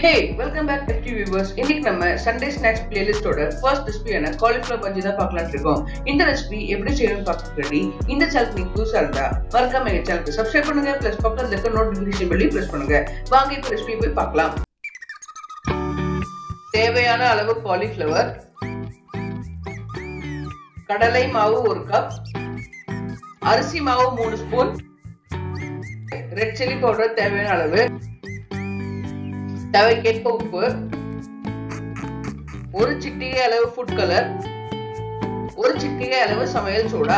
ஹே welcome back FT viewers இன்னைக்கு நம்ம Sunday snacks பிளேலிஸ்டோட ஃபர்ஸ்ட் ரெசிபியான காலிஃப்ளவர் பஜ்ஜி தான் பார்க்கலாம்னு இருக்கோம் இந்த ரெசிபி எப்படி செய்யணும்னு பார்க்க ரெடி இந்த சேனல் நீங்க புதுசா இருந்தா மறக்காம எங்க சேனலுக்கு சப்ஸ்கிரைப் பண்ணுங்க பிளஸ் பக்கத்துல இருக்க நோட்டிபிகேஷன் பெல்லி பிரஸ் பண்ணுங்க வாங்க இப்போ ரெசிபி போய் பார்க்கலாம் தேவையான அளவு காலிஃப்ளவர் கடலை மாவு ஒரு கப் அரிசி மாவு மூணு ஸ்பூன் ரெட் சில்லி பவுடர் தேவையான அளவு தேவைக்கேற்ப உப்பு ஒரு சிட்டிகை அளவு ஃபுட் கலர் ஒரு சிட்டிகை அளவு சமையல் சோடா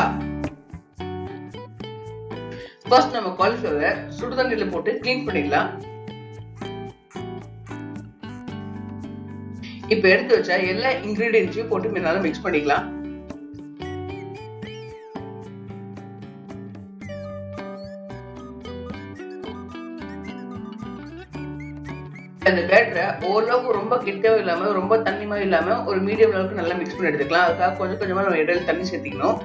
ஃபர்ஸ்ட் நம்ம காலிஃபிளவர் சுடுதண்ணில போட்டு க்ளீன் பண்ணிடலாம் இப்ப எடுத்து வச்சா எல்லா இன்கிரீடியன்ஸையும் போட்டு முன்னால மிக்ஸ் பண்ணிக்கலாம் அந்த பேட்டரை ஓரளவுக்கு ரொம்ப கிட்டவும் இல்லாம ரொம்ப தண்ணிமாவும் இல்லாம ஒரு மீடியம் லெவலுக்கு நல்லா மிக்ஸ் பண்ணி எடுத்துக்கலாம் அதுக்காக கொஞ்சம் கொஞ்சமா நம்ம இடையில தண்ணி சேர்த்திக்கணும்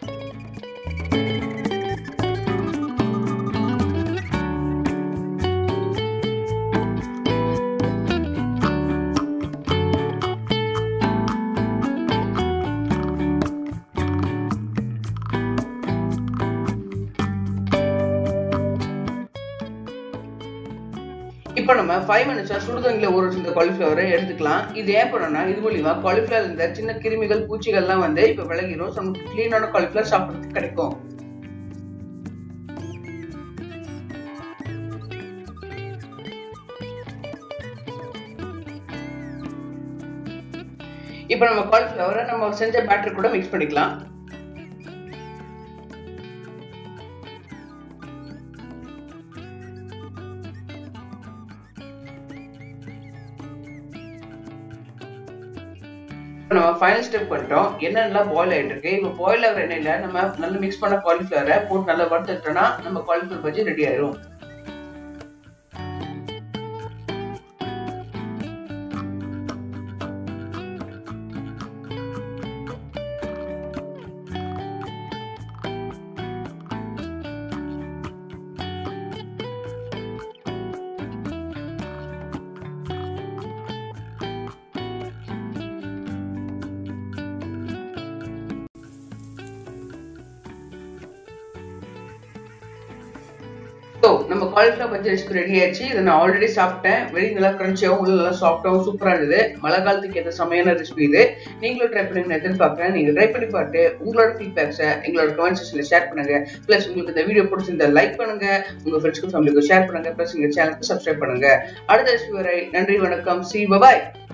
இப்போ நம்ம ஃபைவ் மினிட்ஸாக சுடுதண்ணியில் ஊற வச்சிருந்த காலிஃப்ளவரை எடுத்துக்கலாம் இது ஏன் பண்ணோம்னா இது மூலியமா காலிஃப்ளவர் இருந்த சின்ன கிருமிகள் பூச்சிகள்லாம் வந்து இப்போ விலகிடும் ஸோ நமக்கு க்ளீனான காலிஃப்ளவர் சாப்பிட்றதுக்கு கிடைக்கும் இப்போ நம்ம காலிஃப்ளவரை நம்ம செஞ்ச பேட்டர் கூட மிக்ஸ் பண்ணிக்கலாம் நம்ம ஃபைனல் ஸ்டெப் பண்ணிட்டோம் என்னென்னலாம் பாயில் ஆகிட்டு இருக்கு இப்போ பாயில் ஆகிற எண்ணெயில் நம்ம நல்லா மிக்ஸ் பண்ண காலிஃப்ளவரை போட்டு நல்லா வறுத்துட்டோம்னா நம்ம காலிஃப்ளவர் பஜ்ஜி ரெடி ஆயிரும் ஸோ நம்ம காலிஃப்ளவர் பஜ்ஜி ரெசிபி ரெடி ஆயிடுச்சு இதை நான் ஆல்ரெடி சாப்பிட்டேன் வெளியே நல்லா கிரன்ச்சியாகவும் உள்ள நல்லா சாஃப்டாகவும் சூப்பராக இருந்தது மழை காலத்துக்கு ஏற்ற சமையான ரெசிபி இது நீங்களும் ட்ரை பண்ணி நான் எதிர்பார்க்குறேன் நீங்கள் ட்ரை பண்ணி பார்த்து உங்களோட ஃபீட்பேக்ஸை எங்களோட கமெண்ட் செக்ஷனில் ஷேர் பண்ணுங்க ப்ளஸ் உங்களுக்கு இந்த வீடியோ பிடிச்சிருந்தா லைக் பண்ணுங்க உங்கள் ஃப்ரெண்ட்ஸ்க்கும் ஃபேமிலிக்கும் ஷேர் பண்ணுங்க ப்ளஸ் எங்கள் சேனலுக்கு சப்ஸ்கிரைப் பண்ணுங்க அடுத்த ரெசிபி வரை நன்றி வணக்கம் சி பபாய்